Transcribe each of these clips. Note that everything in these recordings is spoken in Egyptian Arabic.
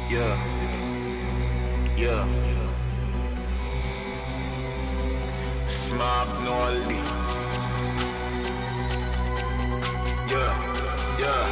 Yeah. Yeah. اسمع بنولي Yeah. Yeah.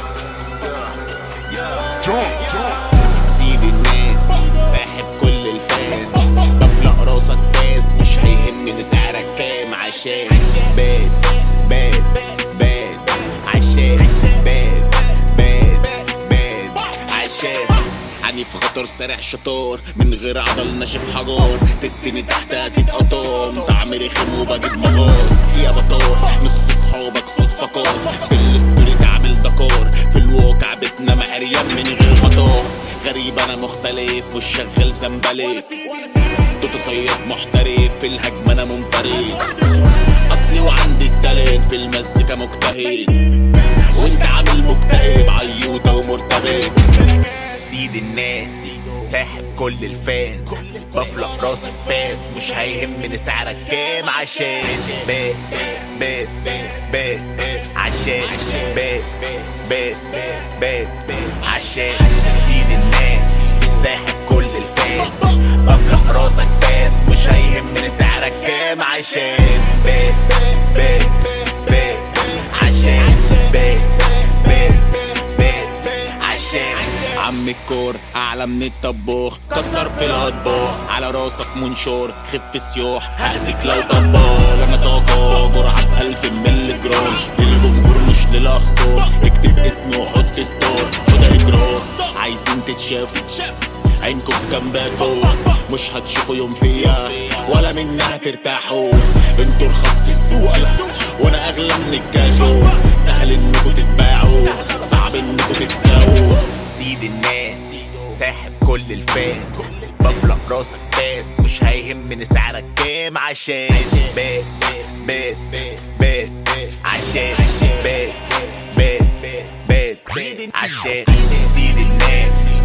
Yeah. Yeah. سيد الناس ساحب كل الفانز بفلق راسك فاس مش هيهمني سعرك كام عشان باد باد باد عشان باد باد باد عشان عنيف خطر سريع شطار من غير عضل ناشف حجار تتني تحتها تتقطم طعم رخم وبجيب مغاص يا بطار نص صحابك صدفة كار في الستوري تعمل دكار في الواقع بتنام عريان من غير غطار غريب انا مختلف مش شغال زنبلك توتو صيد محترف في الهجمة انا منفرد اصلي وعندي التالنت في المزيكا مجتهد وانت عامل مكتئب عيوطة ومرتبك سيد الناس ساحب كل الفانز بفلق راسك فاس مش هيهمني سعرك كام عشان بات بات بات عشان بات بات بات عشان سيد الناس ساحب كل الفانز بفلق راسك فاس مش هيهمني سعرك كام عشان بات بات بات عشان بات بات بات عشان عم الكور اعلى من الطباخ كسر في الاطباق على راسك منشور خف سيوح هأذيك لو طبال انا طاقة جرعة بألف ملي جرام للجمهور مش للاخصام اكتب اسمي وحط ستار خد اجرام عايزين تتشافوا عينكوا في كامباكو مش هتشوفوا يوم فيا ولا منها ترتاحوا انتوا رخص في السوق وانا اغلى من الكاجو سهل انكوا تتباعوا صعب انكوا تتساووا سيد الناس ساحب كل الفانز بفلق راسك فاس مش هيهمني سعرك كام عشان بات بات بات عشان بات بات بات عشان سيد الناس